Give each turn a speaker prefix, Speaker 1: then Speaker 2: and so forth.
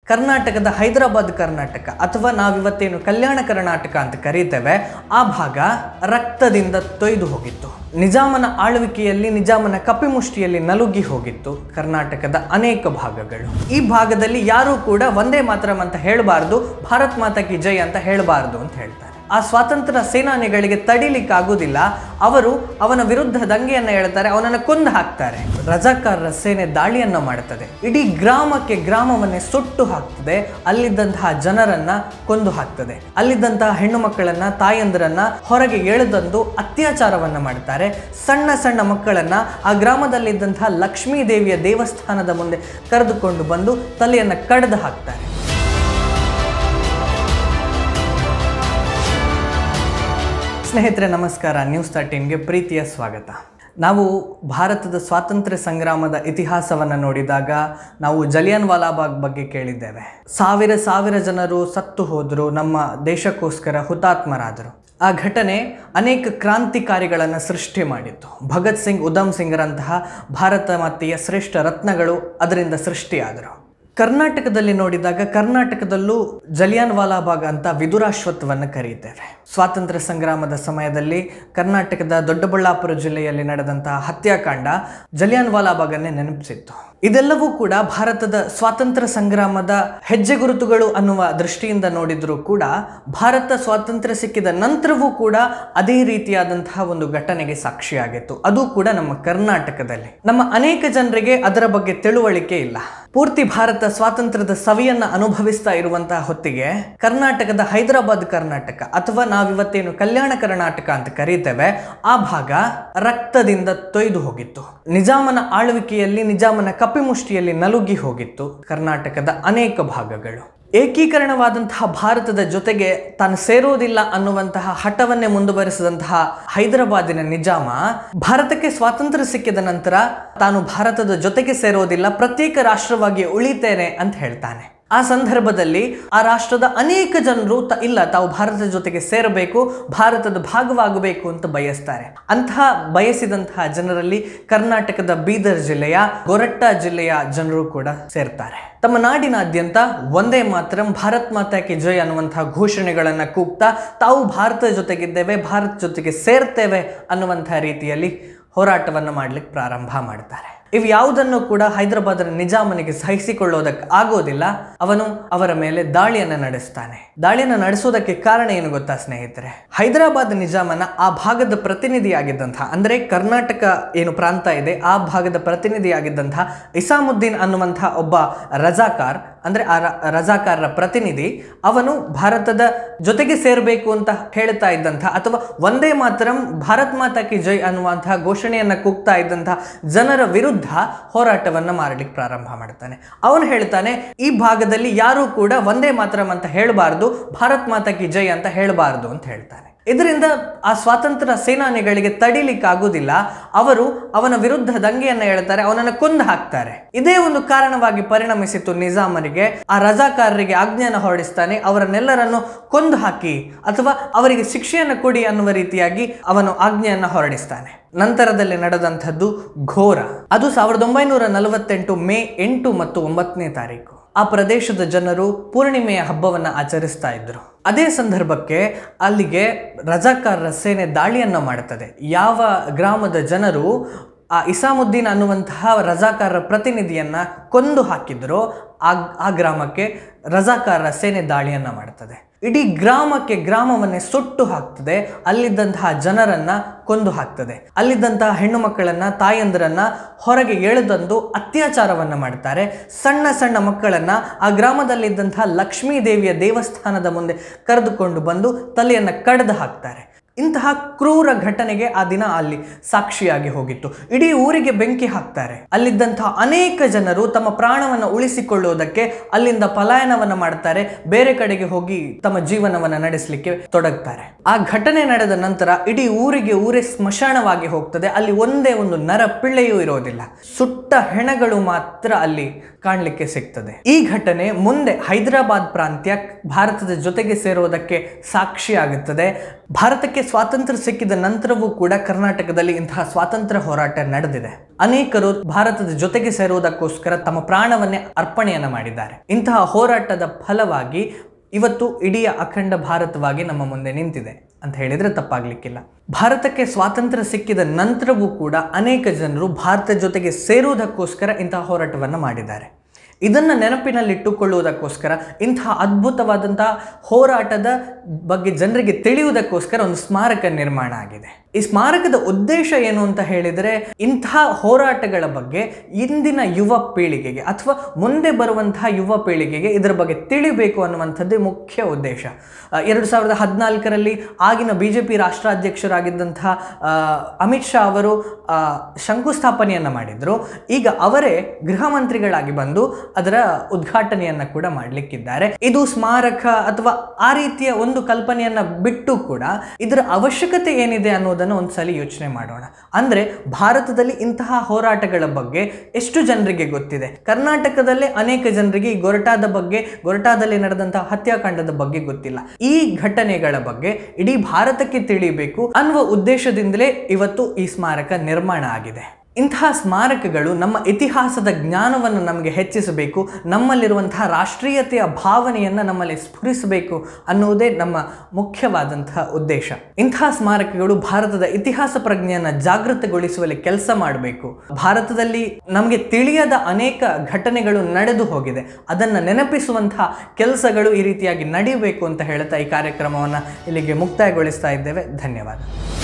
Speaker 1: ಕರ್ನಾಟಕದ ಹೈದರಾಬಾದ್ ಕರ್ನಾಟಕ ಅಥವಾ ನಾವಿವತ್ತೇನು ಕಲ್ಯಾಣ ಕರ್ನಾಟಕ ಅಂತ ಕರೀತೇವೆ ಆ ಭಾಗ ರಕ್ತದಿಂದ ತೊಯ್ದು ಹೋಗಿತ್ತು ನಿಜಾಮನ ಆಳ್ವಿಕೆಯಲ್ಲಿ ನಿಜಾಮನ ಕಪಿಮುಷ್ಟಿಯಲ್ಲಿ ನಲುಗಿ ಹೋಗಿತ್ತು ಕರ್ನಾಟಕದ ಅನೇಕ ಭಾಗಗಳು ಈ ಭಾಗದಲ್ಲಿ ಯಾರೂ ಕೂಡ ಒಂದೇ ಮಾತರಂ ಅಂತ ಹೇಳಬಾರ್ದು ಭಾರತ್ ಮಾತಾ ಕಿ ಜೈ ಅಂತ ಹೇಳಬಾರ್ದು ಅಂತ ಹೇಳ್ತಾರೆ ಆ ಸ್ವಾತಂತ್ರ್ಯ ಸೇನಾನಿಗಳಿಗೆ ತಡಿಲಿಕ್ಕಾಗುವುದಿಲ್ಲ ಅವರು ಅವನ ವಿರುದ್ಧ ದಂಗೆಯನ್ನು ಹೇಳ್ತಾರೆ ಅವನನ್ನು ಕೊಂದು ಹಾಕ್ತಾರೆ ರಜಾಕಾರರ ಸೇನೆ ದಾಳಿಯನ್ನು ಮಾಡುತ್ತದೆ ಇಡೀ ಗ್ರಾಮಕ್ಕೆ ಗ್ರಾಮವನ್ನೇ ಸುಟ್ಟು ಹಾಕ್ತದೆ ಅಲ್ಲಿದ್ದಂತಹ ಜನರನ್ನ ಕೊಂದು ಹಾಕ್ತದೆ ಅಲ್ಲಿದ್ದಂತಹ ಹೆಣ್ಣು ಮಕ್ಕಳನ್ನ ತಾಯಂದಿರನ್ನ ಹೊರಗೆ ಎಳೆದಂದು ಅತ್ಯಾಚಾರವನ್ನ ಮಾಡ್ತಾರೆ ಸಣ್ಣ ಸಣ್ಣ ಮಕ್ಕಳನ್ನ ಆ ಗ್ರಾಮದಲ್ಲಿದ್ದಂತಹ ಲಕ್ಷ್ಮೀ ದೇವಿಯ ದೇವಸ್ಥಾನದ ಮುಂದೆ ಕರೆದುಕೊಂಡು ಬಂದು ತಲೆಯನ್ನ ಕಡ್ದು ಹಾಕ್ತಾರೆ ಸ್ನೇಹಿತರೆ ನಮಸ್ಕಾರ ನ್ಯೂಸ್ ತರ್ಟೀನ್ಗೆ ಪ್ರೀತಿಯ ಸ್ವಾಗತ ನಾವು ಭಾರತದ ಸ್ವಾತಂತ್ರ್ಯ ಸಂಗ್ರಾಮದ ಇತಿಹಾಸವನ್ನು ನೋಡಿದಾಗ ನಾವು ಜಲಿಯನ್ ವಾಲಾಬಾಗ್ ಬಗ್ಗೆ ಕೇಳಿದ್ದೇವೆ ಸಾವಿರ ಸಾವಿರ ಜನರು ಸತ್ತು ಹೋದರು ನಮ್ಮ ದೇಶಕ್ಕೋಸ್ಕರ ಹುತಾತ್ಮರಾದರು ಆ ಘಟನೆ ಅನೇಕ ಕ್ರಾಂತಿಕಾರಿಗಳನ್ನು ಸೃಷ್ಟಿ ಮಾಡಿತ್ತು ಭಗತ್ ಸಿಂಗ್ ಉಧಮ್ ಸಿಂಗ್ರಂತಹ ಭಾರತ ಮಾತೆಯ ಶ್ರೇಷ್ಠ ರತ್ನಗಳು ಅದರಿಂದ ಸೃಷ್ಟಿಯಾದರು ಕರ್ನಾಟಕದಲ್ಲಿ ನೋಡಿದಾಗ ಕರ್ನಾಟಕದಲ್ಲೂ ಜಲಿಯಾನ್ ವಾಲಾಬಾಗ್ ಅಂತ ವಿದುರಾಶ್ವತ್ವವನ್ನು ಕರೀತೇವೆ ಸ್ವಾತಂತ್ರ್ಯ ಸಂಗ್ರಾಮದ ಸಮಯದಲ್ಲಿ ಕರ್ನಾಟಕದ ದೊಡ್ಡಬಳ್ಳಾಪುರ ಜಿಲ್ಲೆಯಲ್ಲಿ ನಡೆದಂತಹ ಹತ್ಯಾಕಾಂಡ ಜಲಿಯಾನ್ ವಾಲಾಬಾಗನ್ನೇ ನೆನಪಿಸಿತ್ತು ಇದೆಲ್ಲವೂ ಕೂಡ ಭಾರತದ ಸ್ವಾತಂತ್ರ್ಯ ಸಂಗ್ರಾಮದ ಹೆಜ್ಜೆ ಗುರುತುಗಳು ಅನ್ನುವ ದೃಷ್ಟಿಯಿಂದ ನೋಡಿದರೂ ಕೂಡ ಭಾರತ ಸ್ವಾತಂತ್ರ್ಯ ಸಿಕ್ಕಿದ ನಂತರವೂ ಕೂಡ ಅದೇ ರೀತಿಯಾದಂತಹ ಒಂದು ಘಟನೆಗೆ ಸಾಕ್ಷಿಯಾಗಿತ್ತು ಅದು ಕೂಡ ನಮ್ಮ ಕರ್ನಾಟಕದಲ್ಲಿ ನಮ್ಮ ಅನೇಕ ಜನರಿಗೆ ಅದರ ಬಗ್ಗೆ ತಿಳುವಳಿಕೆ ಇಲ್ಲ ಪೂರ್ತಿ ಭಾರತ ಸ್ವಾತಂತ್ರ್ಯದ ಸವಿಯನ್ನ ಅನುಭವಿಸ್ತಾ ಇರುವಂತಹ ಹೊತ್ತಿಗೆ ಕರ್ನಾಟಕದ ಹೈದರಾಬಾದ್ ಕರ್ನಾಟಕ ಅಥವಾ ನಾವಿವತ್ತೇನು ಕಲ್ಯಾಣ ಕರ್ನಾಟಕ ಅಂತ ಕರೀತೇವೆ ಆ ಭಾಗ ರಕ್ತದಿಂದ ತೊಯ್ದು ಹೋಗಿತ್ತು ನಿಜಾಮನ ಆಳ್ವಿಕೆಯಲ್ಲಿ ನಿಜಾಮನ ಕಪಿಮುಷ್ಟಿಯಲ್ಲಿ ನಲುಗಿ ಹೋಗಿತ್ತು ಕರ್ನಾಟಕದ ಅನೇಕ ಭಾಗಗಳು ಏಕೀಕರಣವಾದಂತಹ ಭಾರತದ ಜೊತೆಗೆ ತಾನು ಸೇರೋದಿಲ್ಲ ಅನ್ನುವಂತಹ ಹಠವನ್ನೇ ಮುಂದುವರಿಸಿದಂತಹ ಹೈದರಾಬಾದಿನ ನಿಜಾಮ ಭಾರತಕ್ಕೆ ಸ್ವಾತಂತ್ರ್ಯ ಸಿಕ್ಕಿದ ನಂತರ ತಾನು ಭಾರತದ ಜೊತೆಗೆ ಸೇರೋದಿಲ್ಲ ಪ್ರತ್ಯೇಕ ರಾಷ್ಟ್ರವಾಗಿ ಉಳಿತೇನೆ ಅಂತ ಹೇಳ್ತಾನೆ ಆ ಸಂದರ್ಭದಲ್ಲಿ ಆ ರಾಷ್ಟ್ರದ ಅನೇಕ ಜನರು ತ ಇಲ್ಲ ತಾವು ಭಾರತದ ಜೊತೆಗೆ ಸೇರಬೇಕು ಭಾರತದ ಭಾಗವಾಗಬೇಕು ಅಂತ ಬಯಸ್ತಾರೆ ಅಂತಹ ಬಯಸಿದಂತಹ ಜನರಲ್ಲಿ ಕರ್ನಾಟಕದ ಬೀದರ್ ಜಿಲ್ಲೆಯ ಗೊರಟ್ಟ ಜಿಲ್ಲೆಯ ಜನರು ಕೂಡ ಸೇರ್ತಾರೆ ತಮ್ಮ ನಾಡಿನಾದ್ಯಂತ ಒಂದೇ ಮಾತ್ರ ಭಾರತ್ ಮಾತಾ ಕಿ ಜೈ ಅನ್ನುವಂತಹ ಘೋಷಣೆಗಳನ್ನು ಕೂಗ್ತಾ ತಾವು ಭಾರತದ ಜೊತೆಗಿದ್ದೇವೆ ಭಾರತ ಜೊತೆಗೆ ಸೇರ್ತೇವೆ ಅನ್ನುವಂತಹ ರೀತಿಯಲ್ಲಿ ಹೋರಾಟವನ್ನು ಮಾಡಲಿಕ್ಕೆ ಪ್ರಾರಂಭ ಮಾಡ್ತಾರೆ ಇವು ಯಾವುದನ್ನು ಕೂಡ ಹೈದರಾಬಾದರ ನಿಜಾಮನಿಗೆ ಸಹಿಸಿಕೊಳ್ಳೋದಕ್ಕೆ ಆಗೋದಿಲ್ಲ ಅವನು ಅವರ ಮೇಲೆ ದಾಳಿಯನ್ನು ನಡೆಸ್ತಾನೆ ದಾಳಿಯನ್ನು ನಡೆಸೋದಕ್ಕೆ ಕಾರಣ ಏನು ಗೊತ್ತಾ ಸ್ನೇಹಿತರೆ ಹೈದರಾಬಾದ್ ನಿಜಾಮನ ಆ ಭಾಗದ ಪ್ರತಿನಿಧಿಯಾಗಿದ್ದಂತಹ ಅಂದರೆ ಕರ್ನಾಟಕ ಏನು ಪ್ರಾಂತ ಇದೆ ಆ ಭಾಗದ ಪ್ರತಿನಿಧಿಯಾಗಿದ್ದಂತಹ ಇಸಾಮುದ್ದೀನ್ ಅನ್ನುವಂತಹ ಒಬ್ಬ ರಜಾಕಾರ್ ಅಂದರೆ ಆ ರ- ರಜಾಕಾರರ ಪ್ರತಿನಿಧಿ ಅವನು ಭಾರತದ ಜೊತೆಗೆ ಸೇರಬೇಕು ಅಂತ ಹೇಳ್ತಾ ಇದ್ದಂತಹ ಅಥವಾ ಒಂದೇ ಮಾತರಂ ಭಾರತ್ ಮಾತಾ ಕಿ ಜೈ ಅನ್ನುವಂತಹ ಘೋಷಣೆಯನ್ನು ಕೂಗ್ತಾ ಇದ್ದಂತಹ ಜನರ ವಿರುದ್ಧ ಹೋರಾಟವನ್ನು ಮಾಡಲಿಕ್ಕೆ ಪ್ರಾರಂಭ ಮಾಡ್ತಾನೆ ಅವನು ಹೇಳ್ತಾನೆ ಈ ಭಾಗದಲ್ಲಿ ಯಾರೂ ಕೂಡ ಒಂದೇ ಮಾತರಂ ಅಂತ ಹೇಳಬಾರ್ದು ಭಾರತ್ ಮಾತಾ ಕಿ ಜೈ ಅಂತ ಹೇಳಬಾರ್ದು ಅಂತ ಹೇಳ್ತಾನೆ ಇದರಿಂದ ಆ ಸ್ವಾತಂತ್ರ್ಯ ಸೇನಾನಿಗಳಿಗೆ ತಡಿಲಿಕ್ಕಾಗುವುದಿಲ್ಲ ಅವರು ಅವನ ವಿರುದ್ಧ ದಂಗೆಯನ್ನು ಹೇಳ್ತಾರೆ ಅವನನ್ನು ಕೊಂದು ಹಾಕ್ತಾರೆ ಇದೇ ಒಂದು ಕಾರಣವಾಗಿ ಪರಿಣಮಿಸಿತು ನಿಜಾಮರಿಗೆ ಆ ರಜಾಕಾರರಿಗೆ ಆಜ್ಞೆಯನ್ನು ಹೊರಡಿಸ್ತಾನೆ ಅವರನ್ನೆಲ್ಲರನ್ನು ಕೊಂದು ಹಾಕಿ ಅಥವಾ ಅವರಿಗೆ ಶಿಕ್ಷೆಯನ್ನು ಕೊಡಿ ಅನ್ನುವ ರೀತಿಯಾಗಿ ಅವನು ಆಜ್ಞೆಯನ್ನು ಹೊರಡಿಸ್ತಾನೆ ನಂತರದಲ್ಲಿ ನಡೆದಂಥದ್ದು ಘೋರ ಅದು ಸಾವಿರದ ಒಂಬೈನೂರ ನಲವತ್ತೆಂಟು ಮೇ ಎಂಟು ಮತ್ತು ಒಂಬತ್ತನೇ ತಾರೀಕು ಆ ಪ್ರದೇಶದ ಜನರು ಪೂರ್ಣಿಮೆಯ ಹಬ್ಬವನ್ನು ಆಚರಿಸ್ತಾ ಇದ್ರು ಅದೇ ಸಂದರ್ಭಕ್ಕೆ ಅಲ್ಲಿಗೆ ರಜಾಕಾರರ ಸೇನೆ ದಾಳಿಯನ್ನು ಮಾಡುತ್ತದೆ ಯಾವ ಗ್ರಾಮದ ಜನರು ಆ ಇಸಾಮುದ್ದೀನ್ ಅನ್ನುವಂತಹ ರಜಾಕಾರರ ಪ್ರತಿನಿಧಿಯನ್ನ ಕೊಂದು ಹಾಕಿದ್ರು ಆ ಆ ಗ್ರಾಮಕ್ಕೆ ರಜಾಕಾರರ ಸೇನೆ ದಾಳಿಯನ್ನ ಮಾಡ್ತದೆ ಇಡೀ ಗ್ರಾಮಕ್ಕೆ ಗ್ರಾಮವನ್ನೇ ಸುಟ್ಟು ಹಾಕ್ತದೆ ಅಲ್ಲಿದ್ದಂತಹ ಜನರನ್ನ ಕೊಂದು ಹಾಕ್ತದೆ ಅಲ್ಲಿದ್ದಂತಹ ಹೆಣ್ಣು ಮಕ್ಕಳನ್ನ ತಾಯಂದಿರನ್ನ ಹೊರಗೆ ಎಳೆದಂದು ಅತ್ಯಾಚಾರವನ್ನ ಮಾಡ್ತಾರೆ ಸಣ್ಣ ಸಣ್ಣ ಮಕ್ಕಳನ್ನ ಆ ಗ್ರಾಮದಲ್ಲಿದ್ದಂತಹ ಲಕ್ಷ್ಮೀ ದೇವಿಯ ದೇವಸ್ಥಾನದ ಮುಂದೆ ಕರೆದುಕೊಂಡು ಬಂದು ತಲೆಯನ್ನ ಕಡ್ದು ಹಾಕ್ತಾರೆ ಇಂತಹ ಕ್ರೂರ ಘಟನೆಗೆ ಆ ದಿನ ಅಲ್ಲಿ ಸಾಕ್ಷಿಯಾಗಿ ಹೋಗಿತ್ತು ಇಡೀ ಊರಿಗೆ ಬೆಂಕಿ ಹಾಕ್ತಾರೆ ಅಲ್ಲಿದ್ದಂತಹ ಅನೇಕ ಜನರು ತಮ್ಮ ಪ್ರಾಣವನ್ನು ಉಳಿಸಿಕೊಳ್ಳುವುದಕ್ಕೆ ಅಲ್ಲಿಂದ ಪಲಾಯನವನ್ನ ಮಾಡ್ತಾರೆ ಬೇರೆ ಕಡೆಗೆ ಹೋಗಿ ತಮ್ಮ ಜೀವನವನ್ನ ನಡೆಸಲಿಕ್ಕೆ ತೊಡಗ್ತಾರೆ ಆ ಘಟನೆ ನಡೆದ ನಂತರ ಇಡೀ ಊರಿಗೆ ಊರೇ ಸ್ಮಶಾನವಾಗಿ ಹೋಗ್ತದೆ ಅಲ್ಲಿ ಒಂದೇ ಒಂದು ನರ ಪಿಳ್ಳೆಯೂ ಇರೋದಿಲ್ಲ ಸುಟ್ಟ ಹೆಣಗಳು ಮಾತ್ರ ಅಲ್ಲಿ ಕಾಣಲಿಕ್ಕೆ ಸಿಗ್ತದೆ ಈ ಘಟನೆ ಮುಂದೆ ಹೈದರಾಬಾದ್ ಪ್ರಾಂತ್ಯ ಭಾರತದ ಜೊತೆಗೆ ಸೇರುವುದಕ್ಕೆ ಸಾಕ್ಷಿಯಾಗುತ್ತದೆ ಭಾರತಕ್ಕೆ ಸ್ವಾತಂತ್ರ್ಯ ಸಿಕ್ಕಿದ ನಂತರವೂ ಕೂಡ ಕರ್ನಾಟಕದಲ್ಲಿ ಇಂತಹ ಸ್ವಾತಂತ್ರ್ಯ ಹೋರಾಟ ನಡೆದಿದೆ ಅನೇಕರು ಭಾರತದ ಜೊತೆಗೆ ಸೇರುವುದಕ್ಕೋಸ್ಕರ ತಮ್ಮ ಪ್ರಾಣವನ್ನೇ ಅರ್ಪಣೆಯನ್ನ ಮಾಡಿದ್ದಾರೆ ಇಂತಹ ಹೋರಾಟದ ಫಲವಾಗಿ ಇವತ್ತು ಇಡೀ ಅಖಂಡ ಭಾರತವಾಗಿ ನಮ್ಮ ಮುಂದೆ ನಿಂತಿದೆ ಅಂತ ಹೇಳಿದರೆ ತಪ್ಪಾಗ್ಲಿಕ್ಕಿಲ್ಲ ಭಾರತಕ್ಕೆ ಸ್ವಾತಂತ್ರ್ಯ ಸಿಕ್ಕಿದ ನಂತರವೂ ಕೂಡ ಅನೇಕ ಜನರು ಭಾರತ ಜೊತೆಗೆ ಸೇರುವುದಕ್ಕೋಸ್ಕರ ಇಂತಹ ಹೋರಾಟವನ್ನು ಮಾಡಿದ್ದಾರೆ ಇದನ್ನು ನೆನಪಿನಲ್ಲಿಟ್ಟುಕೊಳ್ಳುವುದಕ್ಕೋಸ್ಕರ ಇಂತಹ ಅದ್ಭುತವಾದಂತಹ ಹೋರಾಟದ ಬಗ್ಗೆ ಜನರಿಗೆ ತಿಳಿಯುವುದಕ್ಕೋಸ್ಕರ ಒಂದು ಸ್ಮಾರಕ ನಿರ್ಮಾಣ ಆಗಿದೆ ಈ ಸ್ಮಾರಕದ ಉದ್ದೇಶ ಏನು ಅಂತ ಹೇಳಿದರೆ ಇಂತಹ ಹೋರಾಟಗಳ ಬಗ್ಗೆ ಇಂದಿನ ಯುವ ಪೀಳಿಗೆಗೆ ಅಥವಾ ಮುಂದೆ ಬರುವಂತಹ ಯುವ ಪೀಳಿಗೆಗೆ ಇದರ ಬಗ್ಗೆ ತಿಳಿಬೇಕು ಅನ್ನುವಂಥದ್ದೇ ಮುಖ್ಯ ಉದ್ದೇಶ ಆ, ಎರಡು ಸಾವಿರದ ಹದಿನಾಲ್ಕರಲ್ಲಿ ಆಗಿನ ಬಿ ಜೆ ಪಿ ರಾಷ್ಟ್ರಾಧ್ಯಕ್ಷರಾಗಿದ್ದಂತಹ ಆ, ಅಮಿತ್ ಶಾ ಅವರು ಆ, ಶಂಕುಸ್ಥಾಪನೆಯನ್ನು ಮಾಡಿದರು ಈಗ ಅವರೇ ಗೃಹ ಮಂತ್ರಿಗಳಾಗಿ ಬಂದು ಅದರ ಉದ್ಘಾಟನೆಯನ್ನ ಕೂಡ ಮಾಡಲಿಕ್ಕಿದ್ದಾರೆ ಇದು ಸ್ಮಾರಕ ಅಥವಾ ಆ ರೀತಿಯ ಒಂದು ಕಲ್ಪನೆಯನ್ನ ಬಿಟ್ಟು ಕೂಡ ಇದರ ಅವಶ್ಯಕತೆ ಏನಿದೆ ಅನ್ನೋದನ್ನು ಒಂದ್ಸಲಿ ಯೋಚನೆ ಮಾಡೋಣ ಅಂದ್ರೆ ಭಾರತದಲ್ಲಿ ಇಂತಹ ಹೋರಾಟಗಳ ಬಗ್ಗೆ ಎಷ್ಟು ಜನರಿಗೆ ಗೊತ್ತಿದೆ ಕರ್ನಾಟಕದಲ್ಲೇ ಅನೇಕ ಜನರಿಗೆ ಈ ಗೊರಟಾದ ಬಗ್ಗೆ ಗೊರಟಾದಲ್ಲಿ ನಡೆದಂತಹ ಹತ್ಯಾಕಾಂಡದ ಬಗ್ಗೆ ಗೊತ್ತಿಲ್ಲ ಈ ಘಟನೆಗಳ ಬಗ್ಗೆ ಇಡೀ ಭಾರತಕ್ಕೆ ತಿಳಿಬೇಕು ಅನ್ನುವ ಉದ್ದೇಶದಿಂದಲೇ ಇವತ್ತು ಈ ಸ್ಮಾರಕ ನಿರ್ಮಾಣ ಆಗಿದೆ ಇಂತಹ ಸ್ಮಾರಕಗಳು ನಮ್ಮ ಇತಿಹಾಸದ ಜ್ಞಾನವನ್ನು ನಮಗೆ ಹೆಚ್ಚಿಸಬೇಕು ನಮ್ಮಲ್ಲಿರುವಂತಹ ರಾಷ್ಟ್ರೀಯತೆಯ ಭಾವನೆಯನ್ನು ನಮ್ಮಲ್ಲಿ ಸ್ಫುರಿಸಬೇಕು ಅನ್ನುವುದೇ ನಮ್ಮ ಮುಖ್ಯವಾದಂತಹ ಉದ್ದೇಶ ಇಂತಹ ಸ್ಮಾರಕಗಳು ಭಾರತದ ಇತಿಹಾಸ ಪ್ರಜ್ಞೆಯನ್ನು ಜಾಗೃತಗೊಳಿಸುವಲ್ಲಿ ಕೆಲಸ ಮಾಡಬೇಕು ಭಾರತದಲ್ಲಿ ನಮಗೆ ತಿಳಿಯದ ಅನೇಕ ಘಟನೆಗಳು ನಡೆದು ಹೋಗಿದೆ ಅದನ್ನು ನೆನಪಿಸುವಂತಹ ಕೆಲಸಗಳು ಈ ರೀತಿಯಾಗಿ ನಡೀಬೇಕು ಅಂತ ಹೇಳ್ತಾ ಈ ಕಾರ್ಯಕ್ರಮವನ್ನು ಇಲ್ಲಿಗೆ ಮುಕ್ತಾಯಗೊಳಿಸ್ತಾ ಇದ್ದೇವೆ ಧನ್ಯವಾದ